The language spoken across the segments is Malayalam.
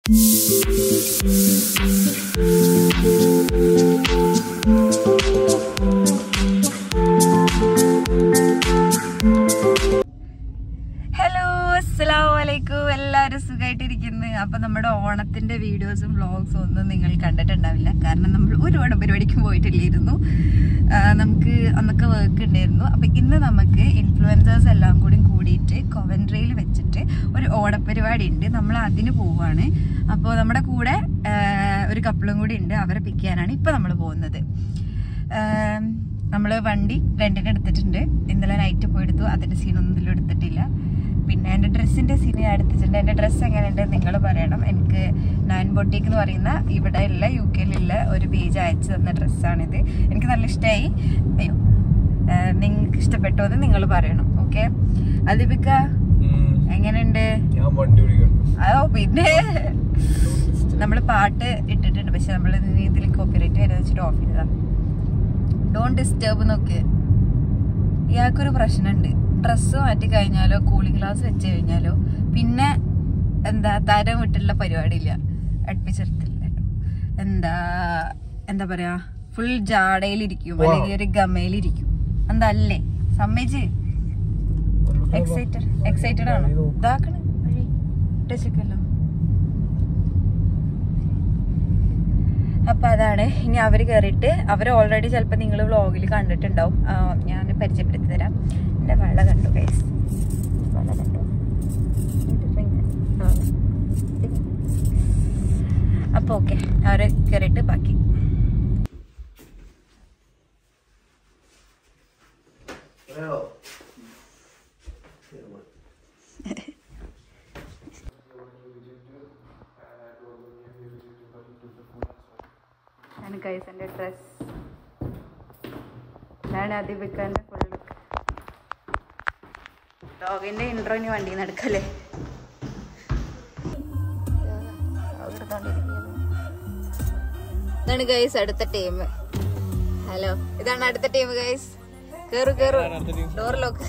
ഹലോ അസ്സലാമു അലൈക്കും എല്ലാവരും സുഖമായിട്ടിരിക്കുന്നു അപ്പൊ നമ്മുടെ ഓണത്തിന്റെ വീഡിയോസും വ്ളോഗ്സും ഒന്നും നിങ്ങൾ കണ്ടിട്ടുണ്ടാവില്ല കാരണം നമ്മൾ ഒരുപാട് പരിപാടിക്ക് പോയിട്ടില്ലായിരുന്നു ആ, നമുക്ക് അന്നൊക്കെ വർക്ക് ഉണ്ടായിരുന്നു അപ്പൊ ഇന്ന് നമുക്ക് ഇൻഫ്ലുവൻസേഴ്സ് എല്ലാം കൂടി കൂടിയിട്ട് കൊവൻട്രിയിൽ വെച്ചിട്ട് ഒരു ഓണപ്പരിപാടി ഉണ്ട് നമ്മൾ അതിന് പോവാണ് അപ്പോൾ നമ്മുടെ കൂടെ ആ, ഒരു കപ്പിളും കൂടി ഉണ്ട് അവരെ പിക്ക് ചെയ്യാനാണ് ഇപ്പൊ നമ്മൾ പോകുന്നത് നമ്മൾ വണ്ടി റെന്റിന് എടുത്തിട്ടുണ്ട് ഇന്നലെ നൈറ്റ് പോയി എടുത്തു അതിന്റെ സീനൊന്നും ഇതിലും എടുത്തിട്ടില്ല പിന്നെ എൻ്റെ ഡ്രസ്സിന്റെ സീൻ ഞാൻ എടുത്തിട്ടുണ്ട് എൻ്റെ ഡ്രസ്സ് എങ്ങനെയുണ്ട് നിങ്ങൾ പറയണം എനിക്ക് നയൻ ബൊട്ടീക്ക് എന്ന് പറയുന്ന ഇവിടെ ഉള്ള യു കെയിലുള്ള ഒരു പേജ് അയച്ചു തന്ന ഡ്രസ്സാണിത് എനിക്ക് നല്ല ഇഷ്ടമായി അയ്യോ നിങ്ങൾക്ക് ഇഷ്ടപ്പെട്ടോ എന്ന് നിങ്ങൾ പറയണം ഓക്കെ അതിപ്പിക്ക എങ്ങനെയുണ്ട് ഞാൻ വണ്ടി ഓടിക്കണം അതോ പിന്നെ നമ്മൾ പാട്ട് ഇട്ടിട്ടുണ്ട് പക്ഷെ നമ്മൾ ഇതിൽ കോപ്പിറൈറ്റ് വരെ വെച്ചിട്ട് ഓഫ് ചെയ്തതാ ഡോണ്ട് ഡിസ്റ്റർബ് നോക്ക് ഇയാൾക്കൊരു പ്രശ്നമുണ്ട് ഡ്രസ്സ് മാറ്റി കഴിഞ്ഞാലോ കൂളിംഗ് ഗ്ലാസ് വെച്ച് കഴിഞ്ഞാലോ പിന്നെ എന്താ തരം വിട്ടുള്ള പരിപാടിയില്ല അടുപ്പിച്ചെടുത്തില്ല എന്താ എന്താ പറയാ ഫുൾ ജാടയിലിരിക്കും അല്ലെങ്കിൽ ഒരു ഗമയിലിരിക്കും എന്താ അല്ലേ സമ്മതിച്ച് എക്സൈറ്റഡ് എക്സൈറ്റഡ് ആണോ ഇതാക്കണ് വഴി ഇട്ടേച്ചല്ലോ അപ്പൊ അതാണ് ഇനി അവര് കയറിയിട്ട് അവർ ഓൾറെഡി ചിലപ്പോൾ നിങ്ങൾ വ്ളോഗിൽ കണ്ടിട്ടുണ്ടാവും ആ, ഞാൻ പരിചയപ്പെടുത്തി തരാം എന്റെ വള കണ്ടു ഗൈസ് വള കണ്ടു അപ്പൊ ഓക്കെ അവര് കയറിയിട്ട് ബാക്കി ആണ് ഗൈസ് എൻ്റെ ഡ്രസ് ഇതാണ് അതിബിക്കാൻ്റെ ഫുൾ ലുക്ക് ഡോഗിൻ്റെ ഇൻട്രോ ഇനി വണ്ടിയിൽ നിന്ന് എടുക്കല്ലേ ഇതാണ് ഗൈസ് അടുത്ത ടീം ഹലോ ഇതാണ് അടുത്ത ടീം ഗൈസ് കേറു കേറു ഡോർ ലോക്ക്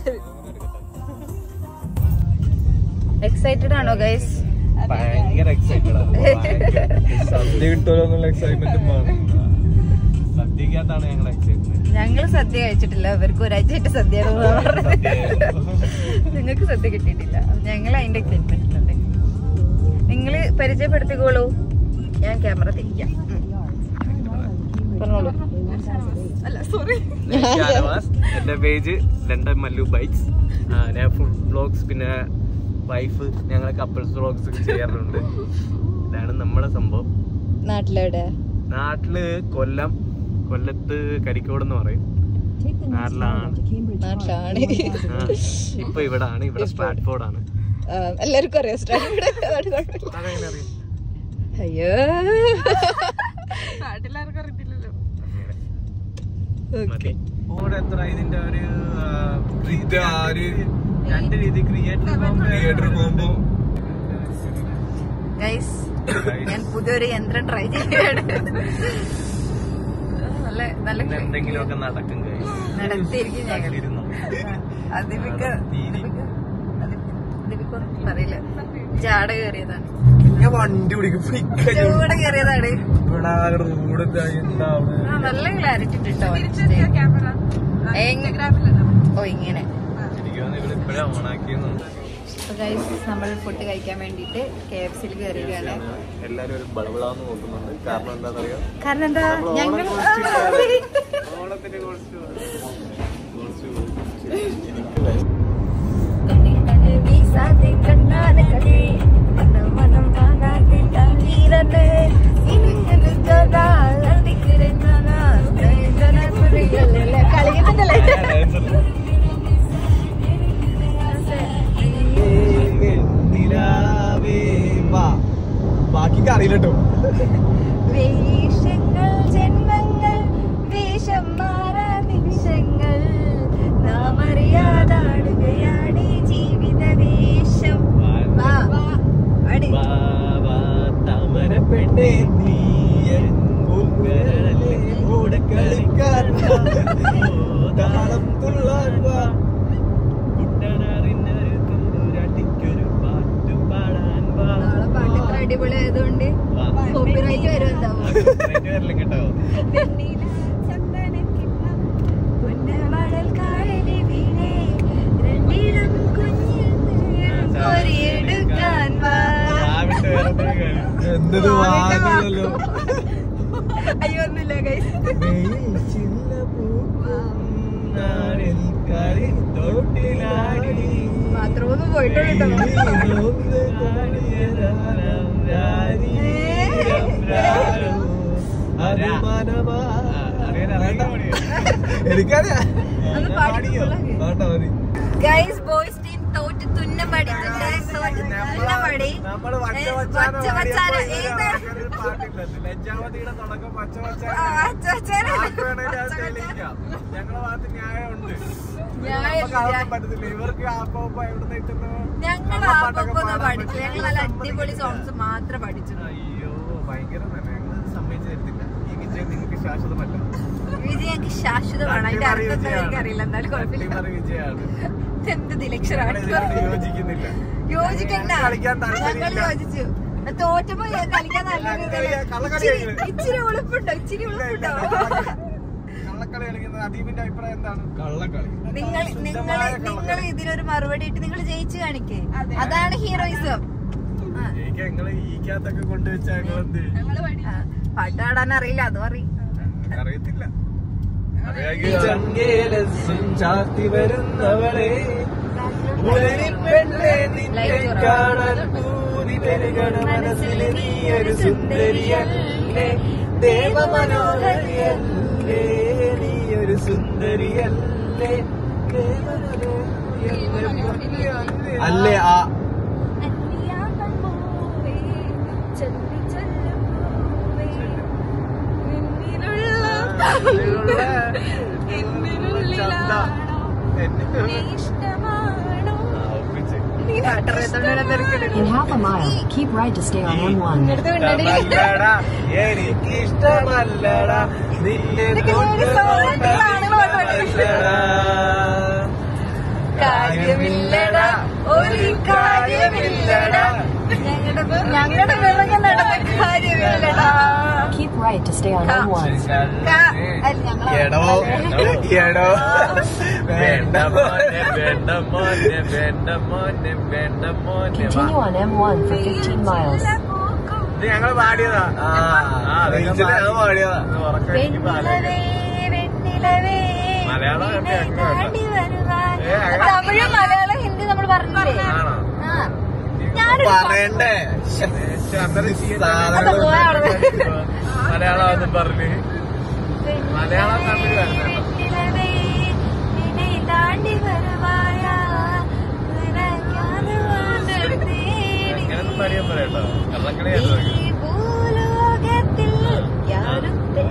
എക്സൈറ്റഡ് ആണോ ഗൈസ് ഭയങ്കര എക്സൈറ്റഡ് സദ്യ കിട്ടുമല്ലോ എന്നുള്ള എക്സൈറ്റ്മെന്റ് സദ്യക്കകത്താണ് ഞങ്ങൾ എക്സൈറ്റ്മെന്റ് ഞങ്ങള് സദ്യ കഴിച്ചിട്ടില്ല ഇവർക്ക് ഒരാഴ്ചയായിട്ട് സദ്യ നിങ്ങൾക്ക് സദ്യ കിട്ടിയിട്ടില്ല ഞങ്ങൾ അതിന്റെ എക്സൈറ്റ്മെന്റിലുണ്ട് നിങ്ങള് പരിചയപ്പെടുത്തിക്കോളൂ ഞാൻ ക്യാമറ തിരിക്കാം ഉം. പറഞ്ഞോളൂ അല്ല സോറി എന്റെ പേജ് ലണ്ടൻ മല്ലു ബൈക്സ് ഞാൻ ഫുഡ് വ്ളോഗ്സ് പിന്നെ വൈഫ് ഞങ്ങൾ കപ്പിൾസ് വ്ളോഗ്സ് ഒക്കെ ചെയ്യാറുണ്ട് ഇതാണ് നമ്മുടെ സംഭവം നാട്ടിലെവിടെ നാട്ടില് കൊല്ലം കൊല്ലത്ത് കരിക്കോട് എന്ന് പറയും നാട്ടിലാണ് നാട്ടിലാണ് ആ, ഇപ്പൊ ഇവിടാണ് ഇവിടെ സ്ട്രാറ്റ്ഫോർഡ് ആണ് ആ, എല്ലാവർക്കും അറിയാം സ്റ്റാൻഡ് അതെങ്ങനെ അറിയാം അയ്യോ നാട്ടിലാർക്കും അറിയത്തില്ലല്ലോ മതി. ഓടെ എത്ര ഇതിന്റെ ഒരു ആ, ഇത് ആ ഒരു രണ്ട് രീതി ക്രിയേറ്റർ ക്രിയേറ്റർ പോകുമ്പോ ഗൈസ് ഞാൻ പുതിയൊരു യന്ത്രം ട്രൈ ചെയ്യാണ് നല്ല നല്ല എന്തെങ്കിലുമൊക്കെ നടക്കും guys. നടത്തിയിരിക്കും ഞങ്ങൾ ഇരുന്നോ. അതിമിക്ക തീരി. അതിമിക്കൊന്നും പറയില്ല ജാട കയറിയതാണ് ഞാൻ വണ്ടി ഓടിക്കും ചൂട് കയറിയതാണ് ഇവിടെ റോഡ് എന്താ ആ, നല്ല ക്ലാരിറ്റി കിട്ടോ ഓ ഇങ്ങനെ ഇവിടെ ഇപ്പഴേ ഓണാക്കിയെന്നുണ്ട് ഗൈസ് നമ്മൾ ഫുഡ് കഴിക്കാൻ വേണ്ടിയിട്ട് കെ എഫ് സിയിൽ കയറിയാണ് എല്ലാരും ഒരു ബളബളാന്ന് നോക്കുന്നുണ്ട് കാരണം എന്താണെന്നറിയാം കാരണം എന്താ ഞങ്ങൾ ഓണത്തിന് കുറച്ച് കുറച്ച് വീസാതെ കണ്ണാലെ കളി മനം മനം കാണാതെ തണ്ണീരനെ ഇനിങ്ങനെ ജനാ അടിക്കിറെ ജനാ ജന കുറികളെ കളിക്കുന്നില്ലേ ബാക്കിക്ക് അറിയില്ലട്ടോ വേഷങ്ങൾ ജന്മങ്ങൾ വേഷം മാറാ നിമിഷങ്ങൾ നാം അറിയാതാടുകയാണ് ഈ ജീവിത വേഷം വാ അടി താമരപ്പെട്ടേ നീ കൂടെ കളിക്കാൻ താളം തുള്ളാൻ വാ കുട്ടനാറിനൊരു തുമ്പുരാട്ടിക്കൊരു പാട്ട് പാടാൻ വാ നാളെ പാട്ട് അടിപൊളി ആയതുകൊണ്ട് കോപ്പിറൈറ്റ് വരും എന്താവും കേട്ടോ പുന്നമടൽ കായലിൽ വീണേ രണ്ടിടം കുഞ്ഞിൽ ഒരിയെടുക്കാൻ വാ. എന്തൊരു വാങ്ങുമല്ലോ അയ്യോ ഒന്നുമില്ല guys. ബാത്റൂമിൽ പോയിട്ടുള്ളൂ കേട്ടോ. എനിക്കറിയാം ഒന്ന് പാടിക്കൊള്ളാം. പാട്ടാ മതി ഗൈസ് ബോയ്സ് ടീം തോറ്റ് തുന്നം പഠിച്ചിട്ടുണ്ട് തോറ്റ് തുന്നം പഠി നമ്മള് ഏ, പച്ച പച്ചാന ഏത് ലജ്ജാവതിയുടെ തുടക്കം പച്ച ആ, പച്ച പച്ചാന. ഞങ്ങളെ ഭാഗത്ത് ന്യായമുണ്ട് ന്യായം നമുക്ക് അതൊന്നും ഇല്ല. പറ്റത്തില്ല ഇവർക്ക് ആ കോപ്പ എവിടെ കിട്ടുന്നു ഞങ്ങൾ ആ പൊക്കൊന്നും പഠിച്ചില്ല ഞങ്ങൾ നല്ല അടിപൊളി സോങ്സ് മാത്രം പഠിച്ചു അയ്യോ ഭയങ്കര തന്നെ ഞങ്ങൾ സമ്മതിച്ചു തരത്തില്ല ഈ വിജയം നിങ്ങൾക്ക് ശാശ്വതമല്ല വിജയ് ഞങ്ങൾക്ക് ശാശ്വതമാണ് അതിന്റെ അർത്ഥം എന്താ എനിക്കറിയില്ല എന്തായാലും കുഴപ്പമില്ല അട്ടിമറി വിജയാണ് എന്ത് ദിലക്ഷരാണ് ഞങ്ങളിതിനോട് യോജിക്കുന്നില്ല യോജിക്കണ്ട കളിക്കാൻ ഞങ്ങൾ താല്പര്യമില്ല. യോജിച്ചു തോറ്റപ്പോ കളിക്കാൻ നല്ലൊരു ഇതല്ലേ? കള്ളക്കളി ഇച്ചിരി- കളിക്കുന്നത്. ഇച്ചിരി ഉളുപ്പുണ്ടോ ഇച്ചിരി ഉളുപ്പുണ്ടോ കള്ളക്കളി കളിക്കുന്നത് അദീപിന്റെ അഭിപ്രായം എന്താണ് കള്ളക്കളി നിങ്ങൾ നിങ്ങൾ നിങ്ങൾ ഇതിനൊരു മറുപടി ഇട്ട് നിങ്ങൾ ജയിച്ചു കാണിക്കേ അതാണ് ഹീറോയിസം എനിക്ക് ഞങ്ങള് ഈക്കകത്തൊക്കെ കൊണ്ടുവച്ച ഞങ്ങൾ എന്ത് ചെയ്യും? പാട്ട് പാടാൻ അറിയില്ല അതും അറിയും അറിയത്തില്ല ചാത്തി വരുന്നവളെ പെണ്ണെ നിന്നെ കാണാൻ പൂതി പെരുകണ മനസ്സിൽ നീ ഒരു സുന്ദരിയല്ലേ ദേവമനോഹരിയല്ലേ നീ ഒരു സുന്ദരിയല്ലേ ദേവമനോഹരിയല്ലേ. അല്ലേ ആ In half a mile, keep right to stay on M1. ഇഷ്ടമല്ലടാ, എനിക്കിഷ്ടമല്ലടാ നിന്നെ ഇതൊക്കെ കൊണ്ട് ഒരു സൗഹൃദത്തിലാണ് പോകണ്ടല്ലടാ. കാര്യമില്ലടാ ഒരു കാര്യമില്ലടാ ഞങ്ങളുടെ ഞങ്ങളുടെ പിറകെ നടന്ന കാര്യമില്ലടാ Keep right to stay on M1. ക- അല്ല, ഞങ്ങള് എടോ എടോ വേണ്ട മോനെ വേണ്ട മോനെ വേണ്ട മോനെ വേണ്ട മോനെ Continue on M1 for 15 miles. ഇത് ഞങ്ങള് പാടിയതാ ഞങ്ങൾ പാടിയതാ വെണ്ണിലവേ, വെണ്ണിലവേ, മലയാളം നിന്നെ കേട്ടോ, കേട്ടോ. താണ്ടി വരുവാൻ. ഏ, അങ്ങനെ- തമിഴ് മലയാളം ഹിന്ദി നമ്മൾ പറഞ്ഞില്ലേ ആണോ ആ. ഞാനൊരു പറയണ്ടേ അത് പോയാ അവിടെ. മലയാളം ഒന്നും പറഞ്ഞു മലയാളം തമിഴ് വരുന്നുണ്ടോ? വെണ്ണിലവേ, നിന്നെ താണ്ടി വരുവായ നിനക്കാതെ വാനത്തേ എങ്ങനെയൊന്നും പറയാൻ പറയട്ടോ കള്ളക്കളി ഈ ഭൂലോകത്തിൽ യാരും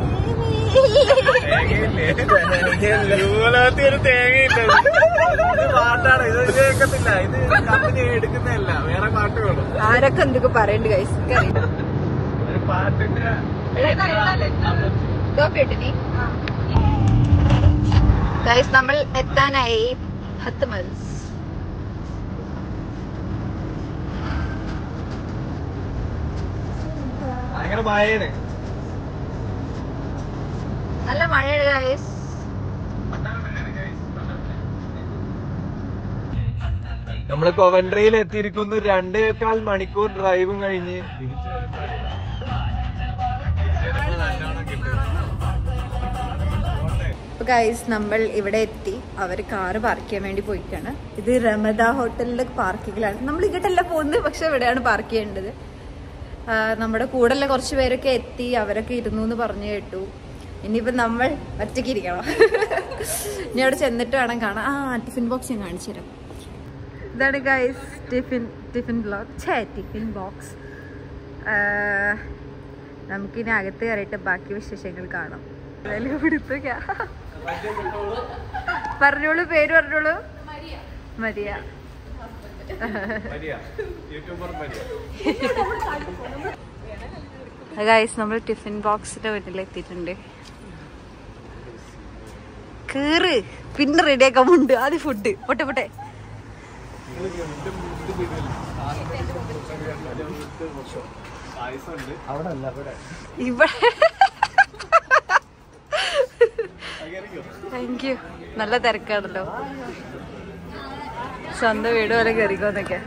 ഒരു തേങ്ങയില്ല ഇത് പാട്ടാണ് ഇത് കേൾക്കത്തില്ല ഇത് കമ്പനി എടുക്കുന്നതല്ല വേറെ പാട്ടുകളും ആരൊക്കെ എന്തൊക്കെ പറയണ്ട് കൈസ് ഒരു പാട്ടിന്റെ ഗൈസ് നമ്മൾ എത്താനായി പത്ത് മൈൽസ് ഭയങ്കര ഭയാണ് നല്ല മഴയാണ് ഗൈസ് നമ്മള് കൊവൻട്രയിൽ എത്തിയിരിക്കുന്നു രണ്ടേകാൽ മണിക്കൂർ ഡ്രൈവും കഴിഞ്ഞ് ഗൈസ് നമ്മൾ ഇവിടെ എത്തി അവർ കാറ് പാർക്ക് ചെയ്യാൻ വേണ്ടി പോയിക്കാണ് ഇത് രമദ ഹോട്ടലിന്റെ പാർക്കിങ്ങിലാണ് നമ്മൾ ഇങ്ങോട്ടല്ല പോകുന്നത് പക്ഷെ ഇവിടെയാണ് പാർക്ക് ചെയ്യേണ്ടത് ആ, നമ്മുടെ കൂടെയുള്ള കുറച്ച് പേരൊക്കെ എത്തി അവരൊക്കെ ഇരുന്നു എന്ന് പറഞ്ഞു കേട്ടു ഇനിയിപ്പോ നമ്മൾ ഒറ്റയ്ക്ക് ഇരിക്കണം ഇനി അവിടെ ചെന്നിട്ട് വേണം കാണാൻ ആ ടിഫിൻ ബോക്സ് ഞാൻ കാണിച്ചു തരാം ഇതാണ് ഗൈസ് ടിഫിൻ ടിഫിൻ ബ്ലോക്ക് ഛേ ടിഫിൻ ബോക്സ് നമുക്കിനി അകത്ത് കയറിയിട്ട് ബാക്കി വിശേഷങ്ങൾ കാണാം എന്തായാലും പിടിപ്പിക്കാം പറഞ്ഞോളൂ പേര് പറഞ്ഞോളൂ മരിയ യൂട്യൂബർ മരിയ ഗൈസ് നമ്മൾ ടിഫിൻ ബോക്സിന്റെ മുന്നിൽ എത്തിയിട്ടുണ്ട് കേറ് പിന്നെ റെഡിയാക്കാൻ ഉണ്ട് ആദ്യം ഫുഡ് പൊട്ടെ പൊട്ടെ ആ അവിടെ അല്ല അവിടെ ഇവിടെ താങ്ക് യു നല്ല തിരക്കാണല്ലോ സ്വന്തം വീട് പോലെ കയറിക്കോന്നൊക്കെ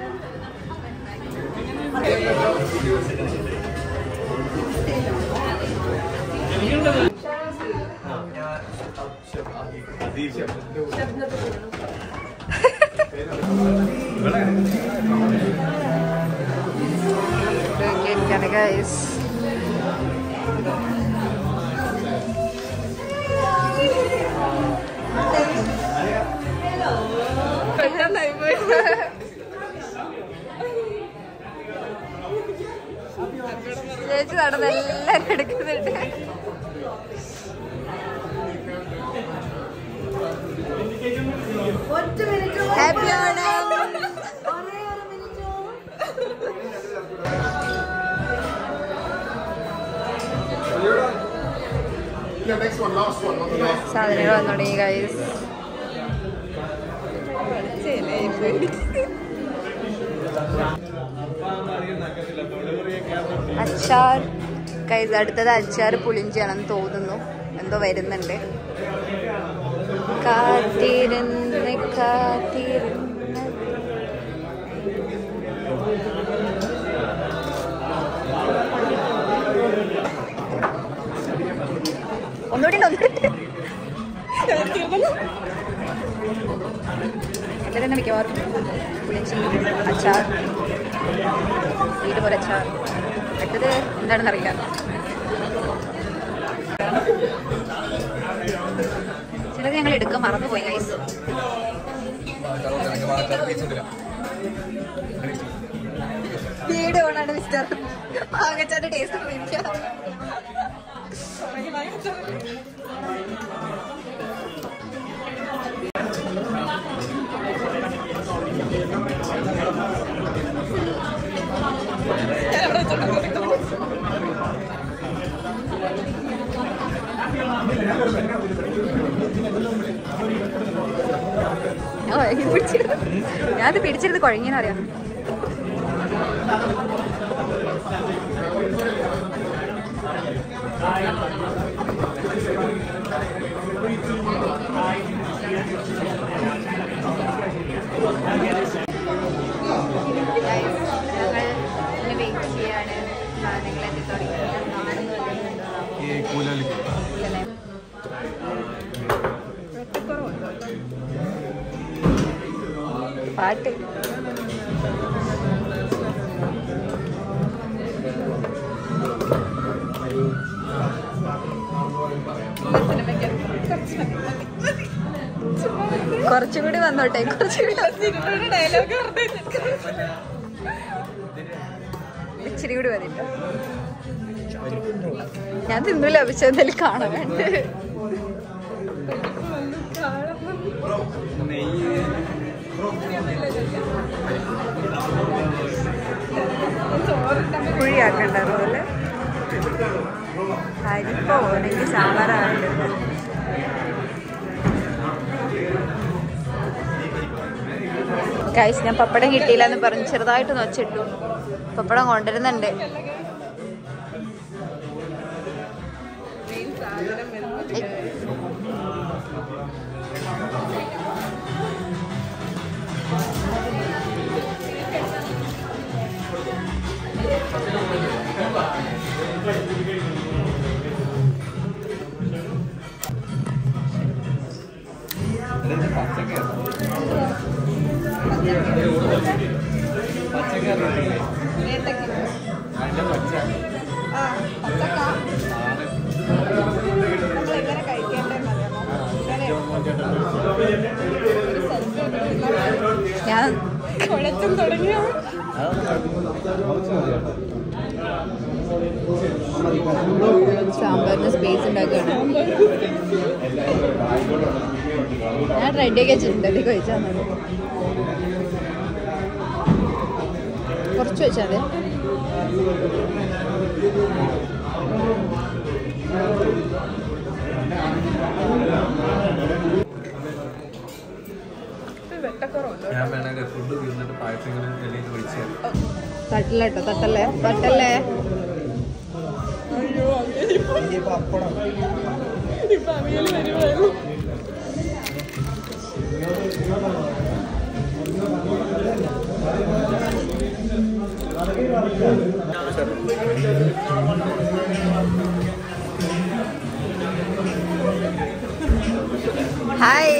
ഗൈസ് ചേച്ചി നടന്ന് എല്ലാരും എടുക്കുന്നുണ്ട് ഹാപ്പി ഓണം സാധനങ്ങൾ വന്നു തുടങ്ങി ഗൈസ് അച്ചാർ ഗൈസ് അടുത്തത് അച്ചാർ പുളിഞ്ചിയാണെന്ന് തോന്നുന്നു എന്തോ വരുന്നുണ്ട് കാത്തിരുന്ന് കാത്തിരുന്ന് ഒന്നുകൂടി ഉണ്ട്, ഒന്നുകൂടി എന്റെ തന്നെ മിക്കവാറും പുളിഞ്ചി അച്ചാർ വീട് പോലെ അച്ചാർ അടുത്തത് എന്താണെന്ന് അറിയില്ല ചിലത് ഞങ്ങൾ എടുക്കാൻ മറന്നുപോയി ഗൈസ് വീട് ഓണാണ് മിസ്റ്റർ ആകച്ചാന്റെ ടേസ്റ്റ് പോയിരിക്കാം ഞാൻ കുഴങ്ങി പിടിച്ചിരുന്നു ഞാനത് പിടിച്ചിരുന്ന് കുഴങ്ങിയെന്നറിയാം വെയിറ്റ് ചെയ്യാണ് സാധനങ്ങൾ എത്തി തുടങ്ങി ഈ കൂലാലിക്ക് പാട്ട് കുറച്ചും കൂടി വന്നോട്ടെ കുറച്ചുകൂടി ഇച്ചിരി കൂടി മതി ട്ടോ. ഞാൻ തിന്നില്ല പക്ഷെ എന്തായാലും കാണാൻ വേണ്ടി കുഴിയാക്കണ്ടായിരുന്നു അല്ലേ അരിപ്പോ എനിക്ക് സാമ്പാറാണ് ഗൈസ് ഞാൻ പപ്പടം കിട്ടിയില്ല എന്ന് പറഞ്ഞ് ചെറുതായിട്ട് നൊച്ചിട്ടു പപ്പടം കൊണ്ടുവരുന്നുണ്ട് ഏയ്. ഞാൻ കുഴച്ചും തുടങ്ങിയോ സാമ്പാറിന് സ്പേസ് ഉണ്ടാക്കുകയാണ് ഞാൻ റെഡിയൊക്കെ വെച്ചിട്ടുണ്ട് അതിൽ കഴിച്ചാൽ മതി കുറച്ച് വെച്ചാൽ മതി ഞാൻ വേണമെങ്കിൽ ഫുഡ് തിന്നിട്ട് പായസങ്ങളും എല്ലാം ഒഴിച്ച് തട്ടില്ലട്ടോ തട്ടല്ലേ തട്ടല്ലേ ഹായ്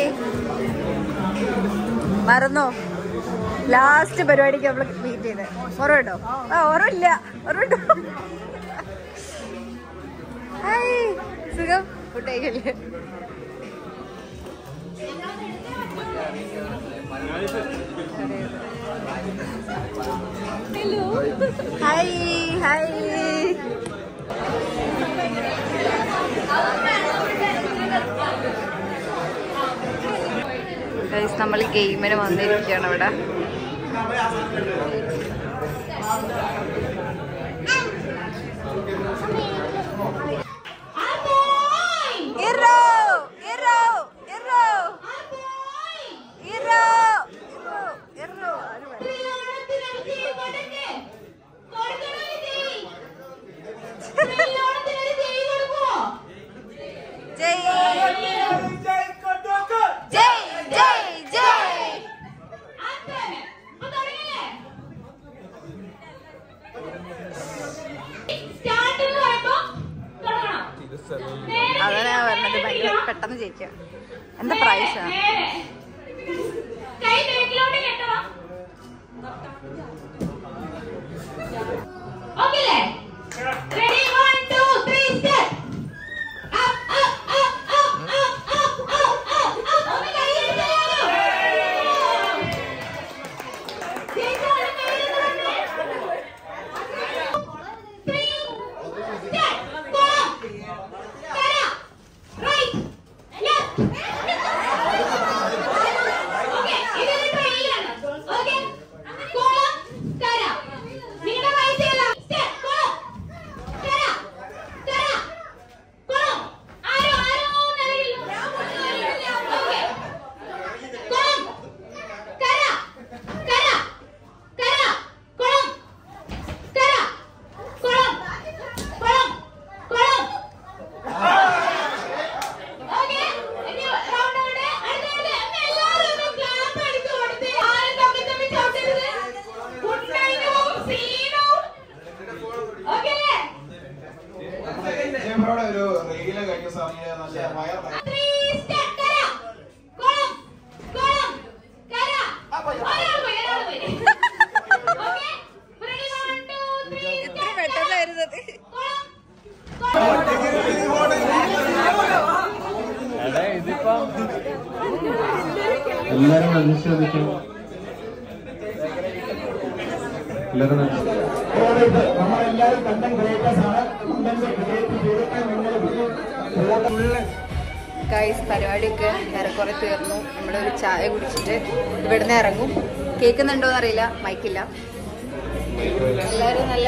മറന്നോ ലാസ്റ്റ് പരിപാടിക്ക് നമ്മള് മീറ്റ് ചെയ്ത് ഓർമ്മയുണ്ടോ ആ ഓർമ്മയില്ല ഓർമ്മയുണ്ടോ ഹായ് സുഖം ഫുഡ് കഴിക്കല്ലേ ഹായ് ഹായ് ഗൈസ് നമ്മൾ ഗെയിമിന് വന്നിരിക്കുകയാണ് ഇവിടെ ഇറോ ഇറോ ഇറോ ഇറോ ഇറോ ഇറോ ജയ് ജയ് ജയ് ജയ് അതാണ് ഞാൻ പറഞ്ഞത് ഭയങ്കര പെട്ടെന്ന് ജയിക്കാം എന്താ പ്രൈസ് കൈ ബാക്കിലോട്ട് കെട്ടണം okay ready one two three step up up up up up up up up ഒന്ന് കൈ എടുത്തോ ചേച്ചാ കൈ എടുത്തോ ത്രീ സ്റ്റെപ്പ് ഗോ കര റൈറ്റ് ലെഫ്റ്റ് ഓക്കേ ഇതൊരു ട്രെയിലാണ് ഓക്കേ കോളം കര നിങ്ങളുടെ പൈസയല്ല സ്റ്റെപ്പ് കോളം കര കര കോളം ആരോ ആരോ നിലവില്ല ഓക്കേ കോളം കര കര കര കോളം കര കോളം കോളം കോളം ഓക്കേ ഇനി റൗണ്ട് ഔട്ട് അടുത്തത് എല്ലാവരും ഒന്ന് ക്ലാപ്പ് അടിച്ചു കൊടുത്ത് ആരും തമ്മിൽ തമ്മിൽ ചവിട്ടരുത് കുട്ടനും സീനും ഓക്കേ ഇവിടെ ഒരു റെയില് കഴിഞ്ഞ സമയം നല്ല വയർ ത്രീ സ്റ്റെപ്പ് കര കോളം കോളം കര ഒരാൾ പോയി ഒരാൾ പോയി okay ready one two three ഇത്ര പെട്ടെന്നായിരുന്നത് കോളം എടാ ഇതിപ്പോ എല്ലാരും അനുശോചിക്കും എല്ലാരും നമ്മളെല്ലാരും കണ്ടം ക്രിയേറ്റേഴ്സ് ആണ് കണ്ടന്റ് ക്രിയേറ്റ് ചെയ്തിട്ട് നിങ്ങൾ ഗൈസ് പരിപാടിയൊക്കെ ഏറെക്കുറെ തീർന്നു നമ്മളൊരു ചായ കുടിച്ചിട്ട് ഇവിടുന്ന് ഇറങ്ങും കേൾക്കുന്നുണ്ടോന്ന് അറിയില്ല മൈക്കില്ല എല്ലാരും നല്ല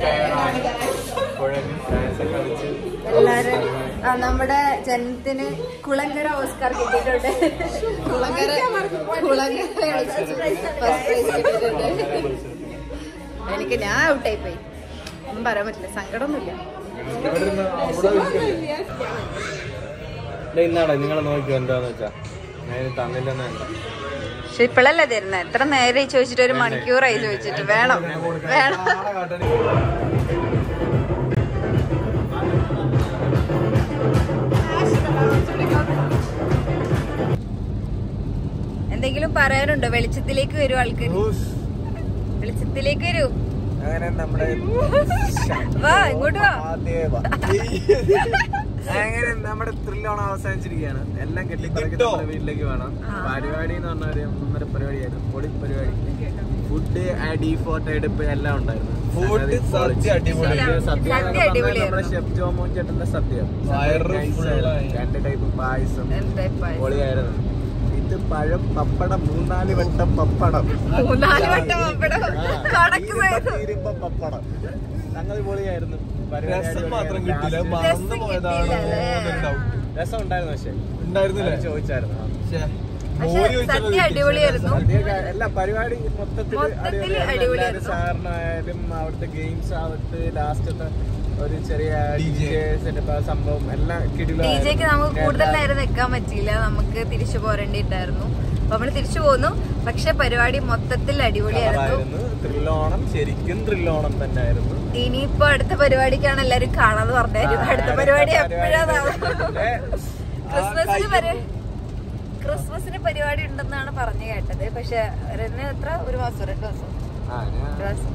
എല്ലാരും ആ, നമ്മുടെ ജനത്തിന് കുളങ്കര ഓസ്കാർ കിട്ടിയിട്ടുണ്ട് കുളങ്കര കുളങ്കര ഫസ്റ്റ് പ്രൈസ് കിട്ടിയിട്ടുണ്ട് എനിക്ക് ഞാൻ ഔട്ടായി പോയി ഒന്നും പറയാൻ പറ്റില്ല സങ്കടമൊന്നുമില്ല ഇന്നാടാ നിങ്ങൾ നോക്കിയോ എന്താന്ന് വെച്ചാ ഞാൻ ഇത് തന്നില്ലെന്ന് വേണ്ട പക്ഷെ ഇപ്പോഴല്ലേ തരുന്നത് എത്ര നേരെ ചോദിച്ചിട്ട് ഒരു മണിക്കൂറായി ചോദിച്ചിട്ട് വേണം വേണം എന്തെങ്കിലും പറയാനുണ്ടോ വെളിച്ചത്തിലേക്ക് വരൂ ആൾക്കാർ വെളിച്ചത്തിലേക്ക് വരൂ അങ്ങനെ നമ്മുടെ വാ ഇങ്ങോട്ട് വാ അങ്ങനെ നമ്മുടെ ത്രില്ലോണം അവസാനിച്ചിരിക്കുകയാണ് എല്ലാം കെട്ടിപ്പറക്കി നമ്മുടെ വീട്ടിലേക്ക് വേണം പരിപാടി എന്ന് പറഞ്ഞ ഒരു ഒന്നര പരിപാടിയായിരുന്നു പൊളി പരിപാടി ഫുഡ് ഡീ ഫോട്ടോ എടുപ്പ് എല്ലാം ഉണ്ടായിരുന്നു Food സദ്യ അടിപൊളി. സദ്യ സദ്യ എന്നൊക്കെ പറഞ്ഞാൽ അടിപൊളിയായിരുന്നു. നമ്മുടെ ഷെഫ് ജോമോൻ ചേട്ടന്റെ സദ്യ വയറ് Nice full ആയിരുന്നു. ആയി. രണ്ട് ടൈപ്പ് പായസം എന്താ പായസം? പൊളിയായിരുന്നു ഇത് പഴം പപ്പടം മൂന്നാല് വട്ടം പപ്പടം മൂന്നാല് വട്ടം പപ്പടം. ആ, കണക്ക് തീരുമ്പോ വേണം. തീരുമ്പോ പപ്പടം സംഗതി പൊളിയായിരുന്നു പരിപാടി രസം അടിപൊളിയായിരുന്നു. മാത്രം കിട്ടില്ല Last മറന്നു പോയതാണോ കിട്ടിയില്ല, അല്ലേ? എന്നൊരു ഡൗട്ട് രസം ഉണ്ടായിരുന്നു പക്ഷേ ഉണ്ടായിരുന്നില്ലേ അത് ചോദിച്ചായിരുന്നു ആ. ശ്ശേ. പക്ഷെ സദ്യ അടിപൊളിയായിരുന്നു അല്ല പരിപാടി മൊത്തത്തിൽ മൊത്തത്തില് അടിപൊളിയായിരുന്നു. സാറിനായാലും അവിടുത്തെ ഗെയിംസ് ആവട്ടെ ലാസ്റ്റത്തെ ഒരു ചെറിയ സെറ്റപ്പ് സംഭവം എല്ലാം ഡി ജെക്ക് നമുക്ക് കൂടുതൽ നേരം നിൽക്കാൻ പറ്റിയില്ല നമുക്ക് തിരിച്ചു പോരേണ്ടിട്ടായിരുന്നു അപ്പൊ നമ്മള് തിരിച്ചു പോന്നു പക്ഷെ പരിപാടി മൊത്തത്തിൽ അടിപൊളിയായിരുന്നു ത്രില്ലോണം ശരിക്കും ത്രില്ലോണം തന്നെ ആയിരുന്നു ഇനിയിപ്പോ അടുത്ത പരിപാടിക്കാണ് എല്ലാരും കാണാന്ന് പറഞ്ഞായിരുന്നു അടുത്ത പരിപാടി എപ്പോഴാണ് ക്രിസ്മസിന് പരി ക്രിസ്മസിന് പരിപാടി ഉണ്ടെന്നാണ് പറഞ്ഞു കേട്ടത് പക്ഷെ ഒരെന്നെ എത്ര ഒരു മാസം രണ്ടു മാസം ഒരു മാസം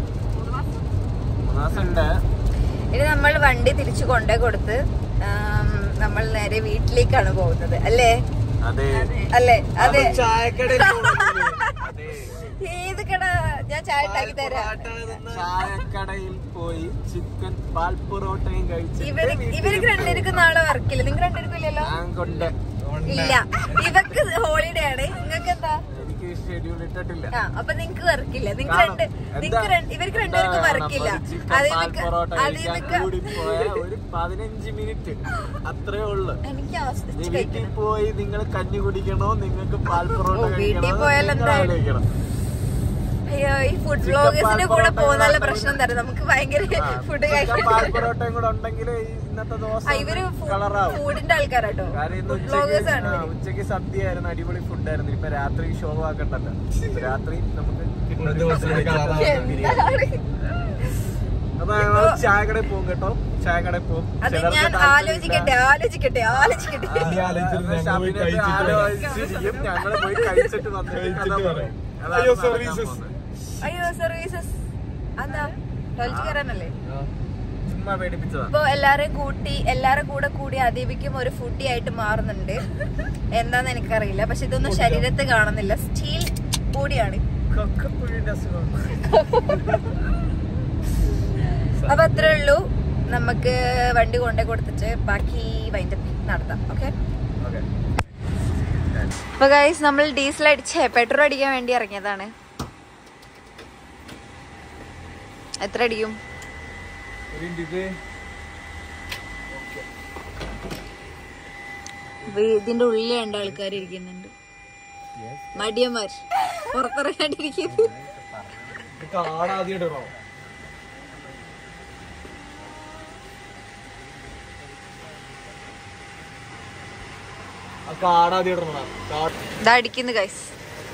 മാസമുണ്ട് ഇനി നമ്മൾ വണ്ടി തിരിച്ചു കൊണ്ടേ കൊടുത്ത് ആം, നമ്മൾ നേരെ വീട്ടിലേക്കാണ് പോകുന്നത് അല്ലേ അതെ അല്ലേ അതെ ചായക്കടയിൽ പോകുന്നില്ലേ? അതെ ഏത് കട ഞാൻ ചായ ഉണ്ടാക്കി തരാം ചായക്കടയിൽ പോയി ചിക്കൻ പാൽ പൊറോട്ടയും കഴിച്ച് ഇവര് ഇവർക്ക് രണ്ടുപേർക്കും നാളെ വർക്കില്ല നിങ്ങൾ രണ്ടുപേർക്കും ഇല്ലല്ലോ ഞാൻ കൊണ്ട് ഇല്ല ഇവർക്ക് ഹോളിഡേ ആണ് നിങ്ങൾക്ക് എന്താ എനിക്ക് ഷെഡ്യൂൾ ഇട്ടിട്ടില്ല ആ അപ്പൊ നിങ്ങക്ക് വർക്കില്ല നിങ്ങൾക്ക് കാണും. രണ്ട് നിങ്ങൾക്ക് എന്താ- രണ്ട് ഇവർക്ക് എന്താ രണ്ടുപേർക്കും വേണം? വർക്കില്ല ഒരു ചിക്കൻ അത് പാൽ നിങ്ങക്ക് പൊറോട്ട അത് കഴിക്കാൻ നിങ്ങക്ക് കൂടിപ്പോയ ഒരു പതിനഞ്ച് മിനിറ്റ് അത്രേ ഉള്ളു എനിക്ക് നീ ആസ്വദിച്ച് വീട്ടിൽ കഴിക്കണം പോയി നിങ്ങൾ കഞ്ഞി കുടിക്കണോ നിങ്ങൾക്ക് പാൽ പൊറോട്ട ഓ, വീട്ടിൽ കഴിക്കണോ പോയാൽ നിങ്ങൾ എന്തായാലും. ആലോചിക്കണം. അയ്യോ ഈ ഫുഡ് ചിക്കൻ ബ്ലോഗേഴ്സിന്റെ പാൽ കൂടെ പൊറോട്ട പോകുന്ന കഴിക്കാൻ പ്രശ്നം തരാം നമുക്ക് ഭയങ്കര ആ, ഫുഡ് ചിക്കൻ പാൽ കഴിക്കാൻ പൊറോട്ടയും കൂടെ ഉണ്ടെങ്കിൽ ഇന്നത്തെ ആ, ദിവസം ഇവര് കളറാവും ഫുഡിന്റെ ആൾക്കാരാട്ടോ കാരണം ഇന്ന് ഫുഡ് ബ്ലോഗേഴ്സ് ഉച്ചയ്ക്ക് ആണ് ആ, ഇവര്. ഉച്ചയ്ക്ക് സദ്യയായിരുന്നു അടിപൊളി ഫുഡായിരുന്നു ഇപ്പൊ രാത്രി ഷോ ആക്കണ്ടല്ലോ ഇപ്പൊ രാത്രി നമുക്ക് കിട്ടുന്ന എന്താണ്? അപ്പൊ ഞങ്ങൾ ചായക്കടയിൽ പോകും കേട്ടോ ചായക്കടയിൽ പോകും അത് ചിലർക്ക് ഞാൻ താല്പര്യമില്ല. ആലോചിക്കട്ടെ ആലോചിക്കട്ടെ ആലോചിക്കട്ടെ അപ്പൊ ശബരിമല ആലോചിച്ചിരിക്കും ഞങ്ങള് പോയി കഴിച്ചിട്ട് വന്നിട്ട് കഥ പറയും അതാണ് നടക്കാൻ പോകുന്നത്. അയ്യോ സർവീസസ് എന്താ ടോയ്ലറ്റ് കയറാനല്ലേ ചുമ്മാ പേടിപ്പിച്ചതാ ഇപ്പൊ എല്ലാരെയും കൂട്ടി എല്ലാരും കൂടെ കൂടി അദീപിക്കും ഒരു ഫുഡി ആയിട്ട് മാറുന്നുണ്ട് എന്താന്ന് എനിക്കറിയില്ല പക്ഷെ ഇതൊന്നും ശരീരത്ത് കാണുന്നില്ല സ്റ്റീൽ ബോഡിയാണ് കൊക്കപ്പുഴിന്റെ അസുഖം അപ്പൊ അത്രേ ഉള്ളൂ നമുക്ക് വണ്ടി കൊണ്ടേ കൊടുത്തിട്ട് ബാക്കി വൈൻഡപ്പ് നടത്താം ഓക്കെ ഓക്കെ അപ്പൊ ഗൈസ് നമ്മൾ ഡീസൽ അടിച്ച് പെട്രോൾ അടിക്കാൻ വേണ്ടി ഇറങ്ങിയതാണ് എത്ര അടിക്കും അപ്പൊ ഇതിന്റെ ഉള്ളിൽ രണ്ട് ആൾക്കാർ ഇരിക്കുന്നുണ്ട് മടിയന്മാർ പുറത്തിറങ്ങാണ്ടിരിക്കുന്നു കാടാദ്യം ഇടണോ ആ കാടാദ്യം ഇടണം കാട് ഇതാ അടിക്കുന്നു ഗൈസ്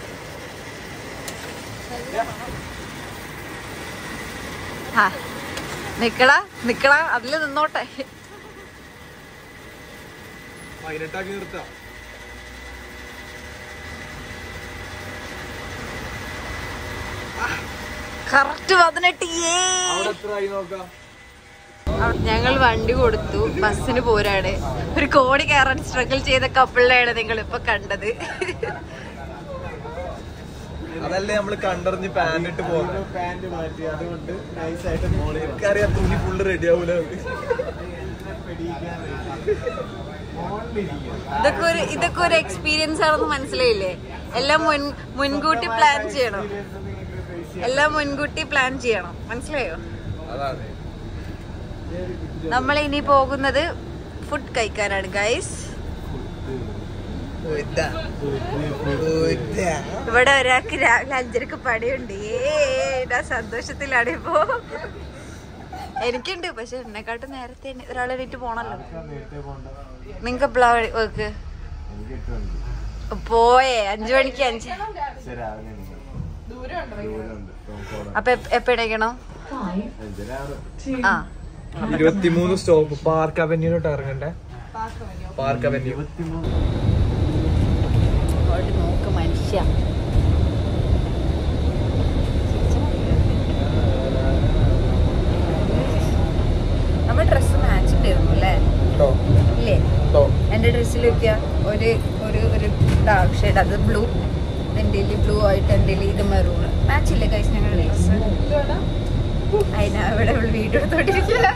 ആ നിക്കടാ നിക്കടാ അതില് നിന്നോട്ടെ പതിനെട്ടാക്കി നിർത്താം കറക്റ്റ് പതിനെട്ട് ഏ അവിടെ എത്ര ആയി നോക്കാം ഞങ്ങൾ വണ്ടി കൊടുത്തു ബസ്സിന് പോരാണ് ഒരു കോടി കയറാൻ സ്ട്രഗിൾ ചെയ്ത കപ്പിളിനെയാണ് നിങ്ങൾ ഇപ്പൊ കണ്ടത് അതല്ലേ നമ്മള് കണ്ടറിഞ്ഞ് പാന്റ് ഇട്ട് പോകുന്നത് പാന്റ് മാറ്റി അതുകൊണ്ട് നൈസായിട്ട് എനിക്കറിയാം തുണി ഫുള്ള് റെഡി ആവൂല ഇതൊക്കെ ഒരു ഇതൊക്കെ ഒരു എക്സ്പീരിയൻസ് ആണെന്ന് മനസ്സിലായില്ലേ എല്ലാം മുൻ മുൻകൂട്ടി പ്ലാൻ ചെയ്യണം എല്ലാം മുൻകൂട്ടി പ്ലാൻ ചെയ്യണം മനസ്സിലായോ അതാണ് നമ്മൾ ഇനി പോകുന്നത് ഫുഡ് കഴിക്കാനാണ് ഗൈസ് ഇവിടെ ഒരാൾക്ക് രാവിലെ അഞ്ചരക്ക് പണിയുണ്ട് ഏ സന്തോഷത്തിലാണ് ഇപ്പോ എനിക്കുണ്ട് പക്ഷെ എന്നെക്കാട്ടും നേരത്തെ ഒരാളെ എണീറ്റ് പോണല്ലോ നിങ്ങക്ക് എപ്പോഴാ വർക്ക് പോയേ അഞ്ചു മണിക്ക് അഞ്ച് അപ്പൊ എപ്പ- എപ്പ എണീക്കണം ആ ഇരുപത്തിമൂന്ന് സ്റ്റോപ്പ് പാർക്ക് അവന്യൂലോട്ട് ഇറങ്ങണ്ടേ പാർക്ക് അവന്യൂ അവിടെ നോക്ക് മനുഷ്യ നമ്മൾ ഡ്രസ് മാച്ച് ഉണ്ടായിരുന്നു അല്ലേ ഇല്ലേ എന്റെ ഡ്രസ്സിലൊക്കെ ഒരു ഒരു ഒരു ഡാർക്ക് ഷെയ്ഡ് അത് ബ്ലൂ എൻ്റെ ബ്ലൂ ആയിട്ട് എൻ്റെ ഇത് മെറൂൺ മാച്ച് ഇല്ലേ കഴിച്ച് ഞങ്ങളുടെ ഡ്രസ് അതിനാ ഇവിടെ വീഡിയോ എടുത്തോണ്ടിരിക്കുക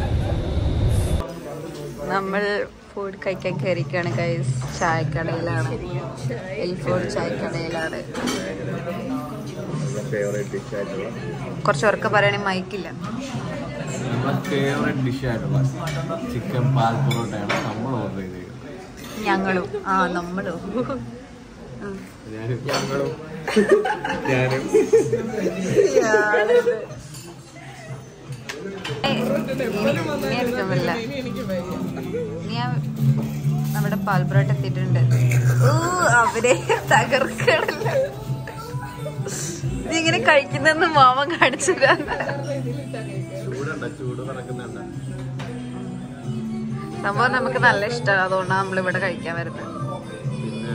നമ്മൾ ഫുഡ് കഴിക്കാൻ കയറിക്കാണ് ഗൈസ് ചായക്കടയിലാണ് എൽഫോർഡ് ചായക്കടയിലാണ് ഫേവറേറ്റ് ഡിഷ് ആയിട്ടുള്ള കുറച്ച് ഉറക്കെ പറയണേ മൈക്കില്ല നമ്മുടെ ഫേവറേറ്റ് ഡിഷ് ആയിട്ടുള്ള ചിക്കൻ പാൽ പൊറോട്ടയാണ് നമ്മൾ ഓർഡർ ചെയ്തത് ഞങ്ങളും ആ നമ്മളും ഞാനും ഞങ്ങളും ഞാനും ഞാൻ നമ്മുടെ പാൽബ്രോട്ട് എത്തിയിട്ടുണ്ട് ഊ അവരെ തകർക്കണല്ലോ നീ ഇങ്ങനെ കഴിക്കുന്നെന്ന് മാമൻ കാണിച്ചു തരാന്ന് ചൂടുണ്ട ചൂട് പറക്കുന്നുണ്ട സംഭവം നമുക്ക് നല്ല ഇഷ്ടമാണ് അതുകൊണ്ടാണ് നമ്മൾ ഇവിടെ കഴിക്കാൻ വരുന്നത് പിന്നെ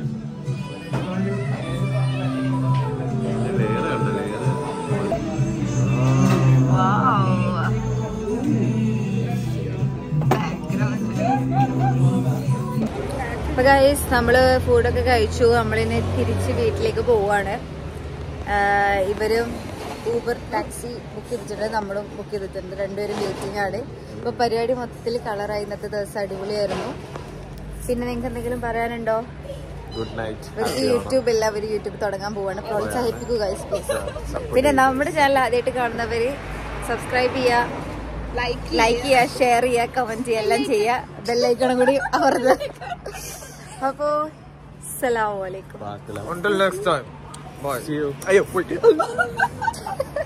ലെയർ ഉണ്ട് ലെയർ അപ്പൊ ഗൈസ് നമ്മള് ഫുഡൊക്കെ കഴിച്ചു നമ്മളിനി തിരിച്ച് വീട്ടിലേക്ക് പോവാണ് ആഹ് ഇവരും ഊബർ ടാക്സി ബുക്ക് ചെയ്തിട്ടുണ്ട് നമ്മളും ബുക്ക് ചെയ്തിട്ടുണ്ട് രണ്ടുപേരും വെയിറ്റിംഗ് ആണ് ഇപ്പൊ പരിപാടി മൊത്തത്തിൽ കളറായി ഇന്നത്തെ ദിവസം അടിപൊളിയായിരുന്നു പിന്നെ നിങ്ങൾക്ക് എന്തെങ്കിലും പറയാനുണ്ടോ ഗുഡ് നൈറ്റ് ഒരു യൂട്യൂബ് ഇല്ല ഒരു യൂട്യൂബ് തുടങ്ങാൻ പോവാണ് പ്രോത്സാഹിപ്പിക്കുക ഗൈസ് പ്ലീസ് പിന്നെ നമ്മുടെ ചാനൽ ആദ്യമായിട്ട് കാണുന്നവര് സബ്സ്ക്രൈബ് ചെയ്യുക ലൈക്ക് ചെയ്യുക ഷെയർ ചെയ്യുക കമന്റ് ചെയ്യുക എല്ലാം ചെയ്യുക ബെല്ലൈക്കണം കൂടി അവരുടെ അപ്പോ സലാം വലൈക്കും ബാക്കില Until next time. Bye. See you. Ayo, wait.